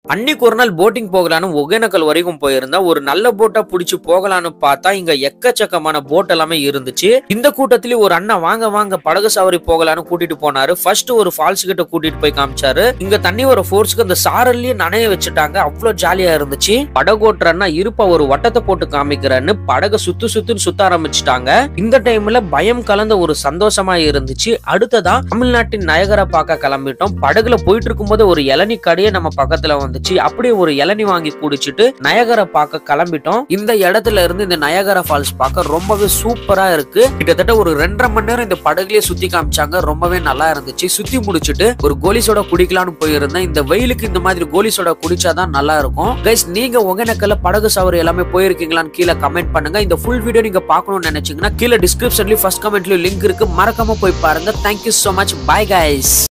அன்னைக்கு ஒரு நாள் போட்டிங் போகலான்னு ஒகேனக்கல் வரைக்கும் போயிருந்தேன் ஒரு நல்ல போட்டா புடிச்சு போகலான்னு பார்த்தா இங்க எக்கச்சக்கமான போட் எல்லாமே இருந்துச்சு இந்த கூட்டத்திலேயே ஒரு அண்ணா வாங்க வாங்க படகு சவாரி போகலான்னு கூட்டிட்டு போனாரு ஃபர்ஸ்ட் ஒரு ஃபால்ஸ் கிட்ட கூட்டிட்டு போய் காமிச்சாரு இங்க தண்ணி வர ஃபோர்ஸ்க்கு அந்த சாரல்லயே நனைய வச்சுட்டாங்க அவ்வளவு ஜாலியா இருந்துச்சு படகு ஓட்டுற அண்ணா இருப்பா ஒரு வட்டத்தை போட்டு காமிக்கிறேன்னு படகு சுத்து சுத்துன்னு சுத்த ஆரம்பிச்சுட்டாங்க இந்த டைம்ல பயம் கலந்த ஒரு சந்தோஷமா இருந்துச்சு அடுத்ததா தமிழ்நாட்டின் நயகரை பார்க்க கிளம்பிட்டோம் படகுல போயிட்டு இருக்கும்போது ஒரு இளநி கடையே நம்ம பக்கத்துல வந்துச்சு அப்படியே ஒரு இளநி வாங்கி குடிச்சிட்டு நயகரை பார்க்க கிளம்பிட்டோம் இந்த இடத்துல இருந்து இந்த நயகரா ஃபால்ஸ் பார்க்க ரொம்பவே சூப்பரா இருக்கு கிட்டத்தட்ட ஒரு ரெண்டரை மணி நேரம் இந்த படகுலயே சுத்தி காமிச்சாங்க ரொம்பவே நல்லா இருந்துச்சு சுத்தி முடிச்சிட்டு ஒரு கோலி சோடா குடிக்கலாம்னு போயிருந்தேன் இந்த வெயிலுக்கு இந்த மாதிரி கோலி சோடா குடிச்சாதான் நல்லா இருக்கும் கைஸ் நீங்க ஒகேனக்கல்ல படகு சவாரி எல்லாமே போயிருக்கீங்களான்னு கீழே கமெண்ட் பண்ணுங்க இந்த ஃபுல் வீடியோ நீங்க பார்க்கணும்னு நினைச்சீங்கன்னா கீழே டிஸ்கிரிப்ஷன்லயும் ஃபர்ஸ்ட் கமெண்ட்லயும் லிங்க் இருக்கு மறக்காம போய் பாருங்க thank you so much bye guys